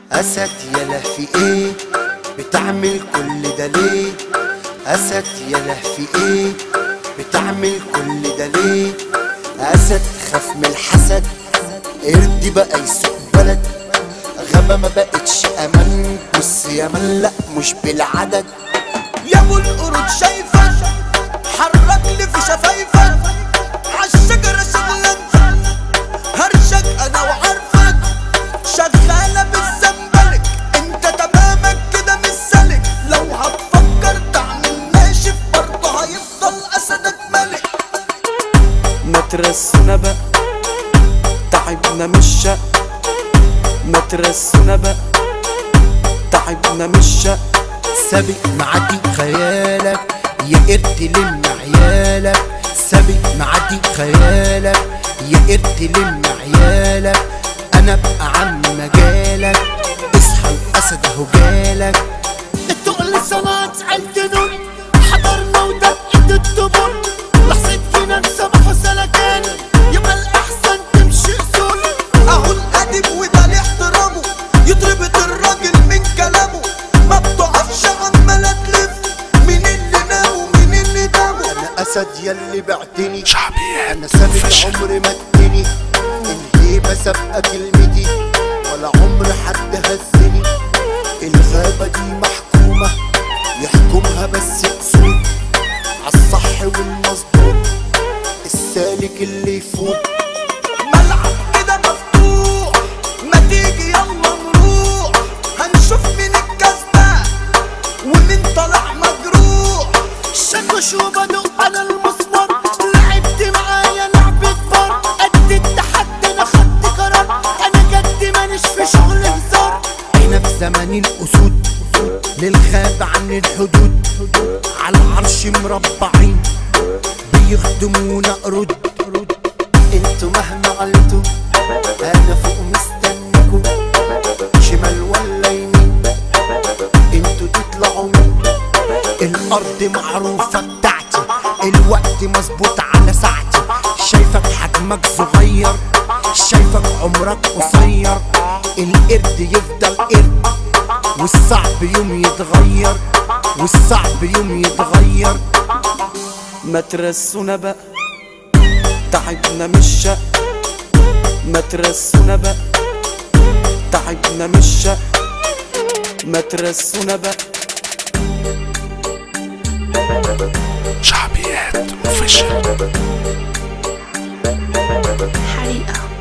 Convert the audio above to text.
أسد يلا في إيه بتعمل كل ده ليه أسد يلا في إيه بتعمل كل ده ليه أسد خاف من الحسد قرد بقى يسوق بلد غابة ما بقتش أمان بص يا من لأ مش بالعدد يا ابو القرود شايفك حرك لي في شفايفك عالشجرة شغلك هرشك انا وعارفك شغالة بالزنبلك انت تمامك كده مش سالك لو هتفكر تعمل ناشف برضه هيفضل اسدك ملك ما ترسونا بقى تعبنا من الشق ما ترسونا بقى تعبنا من الشق سابق معدي خيالك يا قرد لم عيالك سابق معدي خيالك يا قرد لم عيالك انا ابقى عم مجالك اصحى الاسد اهو جالك التقل صنعت الجنون حضرنا ودقت الدبر لحظة فينا صباح وسلكان يبقى الأحسن تمشي أصول أهو الأدب وده ليه احترامه يضرب الراجل من كلامه ما بتقفش عمالة تلف مين اللي نام ومين اللي دامه انا اسد يلي بعتني شعبيات انا سابق فشل. عمري ما اديني الهيبه سابقه كلمتي ولا عمر حد هزني الغابه دي محكومه يحكمها بس قصور عالصح والمظبوط السالك اللي يفوق ملعب كده مفتوح ما تيجي يلا نروح هنشوف مين الكسبان ومين طالع مجروح شكوش وبدق على المسمار لعبت معايا لعبة بار قد التحدي انا خدت قرار انا جد مانيش في شغل هزار احنا في زمن الاسود للغاب عن الحدود على العرش مربعين بيخدمونا قرود انتوا مهما علتوا انا فوق مستنيكوا شمال ولا يمين انتوا تطلعوا مين الارض معروفة بتاعتي الوقت مظبوط على ساعتي شايفك حجمك صغير شايفك عمرك قصير القرد يفضل قرد والصعب يوم يتغير والصعب يوم يتغير ما ترسونا بقى تعبنا من الشق ما ترسونا بقى تعبنا من الشق ما ترسونا بقى شعبيات اوفيشال حريقة